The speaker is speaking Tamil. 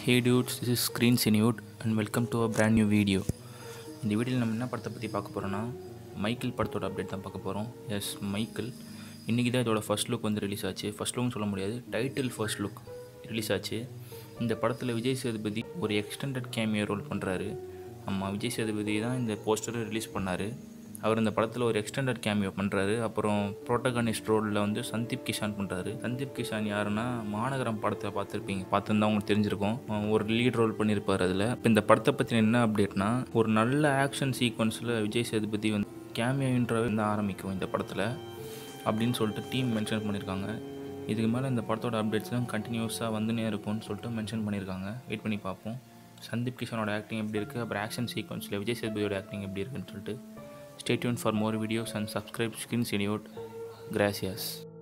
Hey dudes, this is Screen Cinewood and welcome to a brand new video. இந்த வீடியோவில் நம்ம என்ன படத்தை பற்றி பார்க்க போகிறோன்னா மைக்கேல் படத்தோட அப்டேட் தான் பார்க்க போகிறோம் எஸ் மைக்கேல் இன்றைக்கி தான் இதோட ஃபர்ஸ்ட் லுக் வந்து ரிலீஸ் ஆச்சு ஃபர்ஸ்ட் லுக்னு சொல்ல முடியாது டைட்டில் ஃபர்ஸ்ட் லுக் ரிலீஸ் ஆச்சு இந்த படத்தில் விஜய் சேதுபதி ஒரு எக்ஸ்டெண்டட் கேமியோ ரோல் பண்ணுறாரு ஆமாம் விஜய் சேதுபதி தான் இந்த போஸ்டரை ரிலீஸ் பண்ணார் அவர் இந்த படத்தில் ஒரு எக்ஸ்டெண்டட் கேமியோ பண்ணுறாரு அப்புறம் ப்ரோட்டகனிஸ்ட் ரோலில் வந்து சந்தீப் கிஷான் பண்ணுறாரு சந்தீப் கிஷான் யாருன்னா மாநகரம் படத்தை பார்த்துருப்பீங்க பார்த்துருந்தா உங்களுக்கு தெரிஞ்சிருக்கும் அவன் ஒரு லீட் ரோல் பண்ணியிருப்பார் அதில் இப்போ இந்த படத்தை பற்றி என்ன அப்டேட்னா ஒரு நல்ல ஆக்ஷன் சீக்வன்ஸில் விஜய் சேதுபதி வந்து கேமியோ இன்ட்ரவே வந்து ஆரம்பிக்கும் இந்த படத்தில் அப்படின்னு சொல்லிட்டு டீம் மென்ஷன் பண்ணியிருக்காங்க இதுக்கு மேலே இந்த படத்தோட அப்டேட்ஸ்லாம் கண்டினியூஸாக வந்துனே இருக்கும்னு சொல்லிட்டு மென்ஷன் பண்ணியிருக்காங்க வெயிட் பண்ணி பார்ப்போம் சந்தீப் கிஷனோட ஆக்டிங் எப்படி இருக்குது அப்புறம் ஆக்ஷன் சீக்வன்ஸில் விஜய் சேதுபதியோட ஆக்டிங் எப்படி இருக்குன்னு சொல்லிட்டு Stay tuned for more videos and subscribe Screen Cinewood. Gracias.